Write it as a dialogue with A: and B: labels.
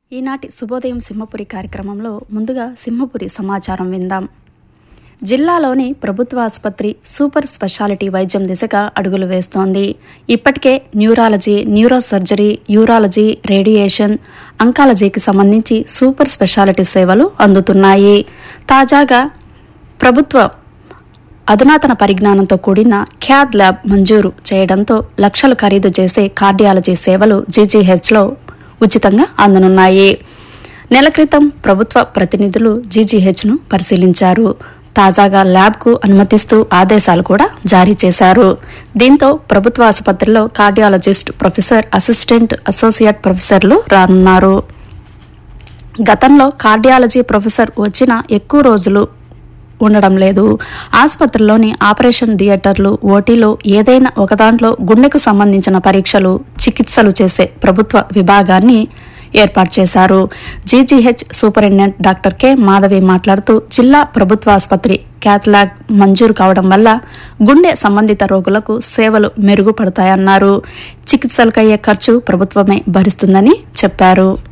A: ఈనాటి శుభోదయం సింహపురి కార్యక్రమంలో ముందుగా సింహపురి సమాచారం విందాం జిల్లాలోని ప్రభుత్వ ఆసుపత్రి సూపర్ స్పెషాలిటీ వైద్యం దిశగా అడుగులు వేస్తోంది ఇప్పటికే neurology neuro surgery urology radiation అంకాలజీకి సంబంధించి సూపర్ స్పెషాలిటీ సేవలు అందుతున్నాయి తాజాగా ప్రభుత్వ అధునాతన పరిజ్ఞానంతో కూడిన క్యాద్ ల్యాబ్ మంజూరు చేయడంతో లక్షలు ఖరీదు చేసే కార్డియాలజీ సేవలు జీజీహెచ్లో ఉచితంగా అందనున్నాయి నెల క్రితం ప్రభుత్వ ప్రతినిధులు జీజీహెచ్ను పరిశీలించారు తాజాగా ల్యాబ్కు అనుమతిస్తూ ఆదేశాలు కూడా జారీ చేశారు దీంతో ప్రభుత్వ ఆసుపత్రిలో కార్డియాలజిస్ట్ ప్రొఫెసర్ అసిస్టెంట్ అసోసియేట్ ప్రొఫెసర్లు రానున్నారు గతంలో కార్డియాలజీ ప్రొఫెసర్ వచ్చిన ఎక్కువ రోజులు ఉండడం లేదు ఆసుపత్రిలోని ఆపరేషన్ థియేటర్లు ఓటీలో ఏదైనా ఒక దాంట్లో గుండెకు సంబంధించిన పరీక్షలు చికిత్సలు చేసే ప్రభుత్వ విభాగాన్ని ఏర్పాటు చేశారు GGH superintendent doctor K Madhavi మాట్లాడుతూ జిల్లా ప్రభుత్వ ఆసుపత్రి క్యాథలాగ్ మంజూరు కావడం వల్ల గుండె సంబంధిత రోగులకు సేవలు మెరుగుపడతాయన్నారు చికిత్సలకయ్యే ఖర్చు ప్రభుత్వమే భరిస్తుందని చెప్పారు